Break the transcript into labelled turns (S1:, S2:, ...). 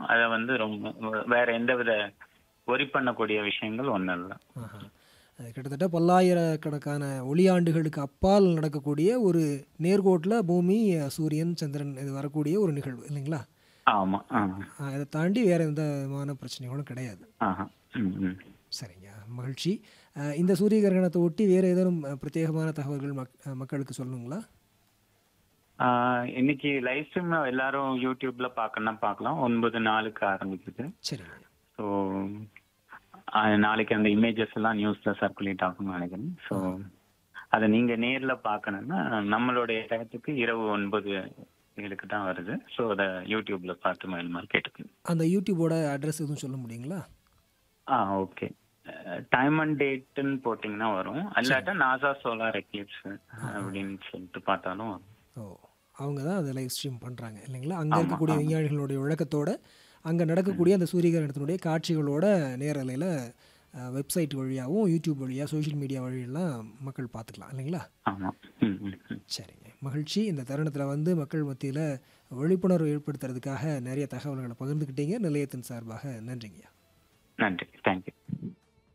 S1: அதை வந்து ரொம்ப வேற எந்த வித ஒரி பண்ணக்கூடிய விஷயங்கள் ஒன்றும் இல்லை
S2: ஆஹா. அது கிட்டத்தட்ட பல்லாயிரக்கணக்கான ஒளியாண்டுகளுக்கு அப்பால் நடக்கக்கூடிய ஒரு நேர்கோட்டில் பூமி சூரியன் சந்திரன் இது வரக்கூடிய ஒரு நிகழ்வு இல்லைங்களா
S1: ஆமா ஆ
S2: ஆ, இதை தாண்டி வேற எந்த விதமான பிரச்சனைகளும் கிடையாது
S1: ஆஹா ம் ம்
S2: சரிங்க மகிழ்ச்சி அஹ், இந்த சூரிய கிரகணத்தை ஒட்டி வேறு ஏதேனும் அஹ், பிரத்யேகமான தகவல்கள் மக் அஹ், மக்களுக்கு சொல்லணுங்களா
S1: ஆஹ் இன்னைக்கு லைவ் ஸ்ட்ரீம் எல்லாரும் யூடியூப்ல பார்க்கணும்னா பார்க்கலாம் ஒன்பது நாளுக்கு ஆரம்பிக்குது
S2: சரிங்க
S1: ஸோ நாளைக்கு அந்த இமேஜஸ் எல்லாம் நியூஸ்ல சர்க்குலேட் ஆகும்னு நினைக்கிறேன் ஸோ அதை நீங்க நேர்ல பார்க்கணும்னா நம்மளுடைய இடத்துக்கு இரவு ஒன்பது ஏழுக்கு தான் வருது ஸோ அதை யூடியூப்ல பார்த்து மேலுமா கேட்டுக்கணும்
S2: அந்த யூடியூபோட அட்ரஸ் எதுவும் சொல்ல முடியுங்களா
S1: ஆ ஓகே டைம் அண்ட் டேட்டுன்னு போட்டிங்கன்னா வரும் அல்லாட்டா நாசா சோலார் எக்லிப்ஸ் அப்படின்னு சொல்லிட்டு பார்த்தாலும் வரும்
S2: ஓ அவங்க தான் அதை லைவ் ஸ்ட்ரீம் பண்ணுறாங்க இல்லைங்களா அங்கே இருக்கக்கூடிய விஞ்ஞானிகளுடைய விளக்கத்தோட அங்கே நடக்கக்கூடிய அந்த சூரிய கிரகணத்தினுடைய காட்சிகளோட நேரலையில் வெப்சைட் வழியாகவும் யூடியூப் வழியாக சோஷியல் மீடியா வழியெல்லாம் மக்கள் பார்த்துக்கலாம் இல்லைங்களா
S1: ஆமா ம் ம் ம்
S2: சரிங்க மகிழ்ச்சி இந்த தருணத்தில் வந்து மக்கள் மத்தியில் விழிப்புணர்வு ஏற்படுத்துறதுக்காக நிறைய தகவல்களை பகிர்ந்துக்கிட்டீங்க நிலையத்தின் சார்பாக நன்றிங்கய்யா
S1: நன்றி தேங்க்யூ